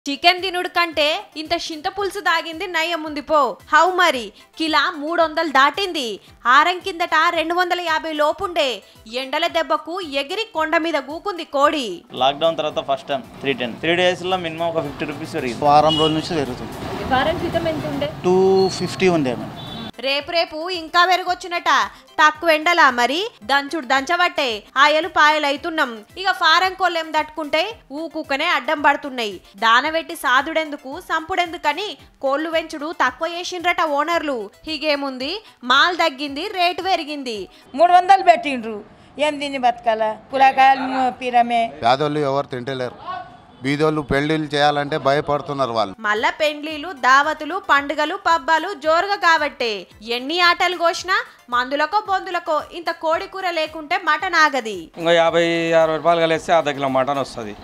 chicken తినుడు కంటే ఇంత చింత పులుసు దాగింది నయ్యం ఉంది పో హౌ మరి కిలా మూడు వందలు దాటింది ఆరం కిందట రెండు వందల యాభై లోపుండే ఎండల దెబ్బకు ఎగిరి కొండ మీద గూకుంది కోడి లాక్డౌన్ తర్వాత first time three ten three డేస్లో మినిమం ఒక ఫిఫ్టీ రూపీస్ పెరిగింది వారం రోజుల నుంచి జరుగుతుంది వారం క్రితం ఎంత ఉండే టూ ఫిఫ్టీ ఉండే మేడం రేపు రేపు ఇంకా పెరగొచ్చునట తక్కువ ఎండలా మరి దంచుడు దంచబట్టే ఆయలు పాయలు అవుతున్నాం ఇక ఫారం కోళ్ళేం తట్టుకుంటే ఊకుకనే అడ్డం పడుతున్నాయి దానబెట్టి సాదుడెందుకు సంపుడెందుకని కోళ్ళు వెంచుడు తక్కువ చేసిండ్రట ఓనర్లు హీగేముంది మాల్ తగ్గింది రేటు పెరిగింది మూడు వందలు పెట్టిండ్రు ఏం తిని బతకాల పులకాయలు పిరమే పేదోళ్ళు ఎవరు తింటలేరు బీదోళ్ళు పెళ్ళిళ్ళు చేయాలంటే భయపడుతున్నారు వాళ్ళు మళ్ళా పెండ్లీలు దావతులు పండుగలు పబ్బాలు జోరుగా కాబట్టే ఎన్ని ఆటలు కోసినా మందులకో బొందులకో ఇంత కోడి కూర లేకుంటే మటన్ ఆగది ఇంకో యాభై అరవై రూపాయలు కలిస్తే అర్ధ కిలో మటన్ వస్తుంది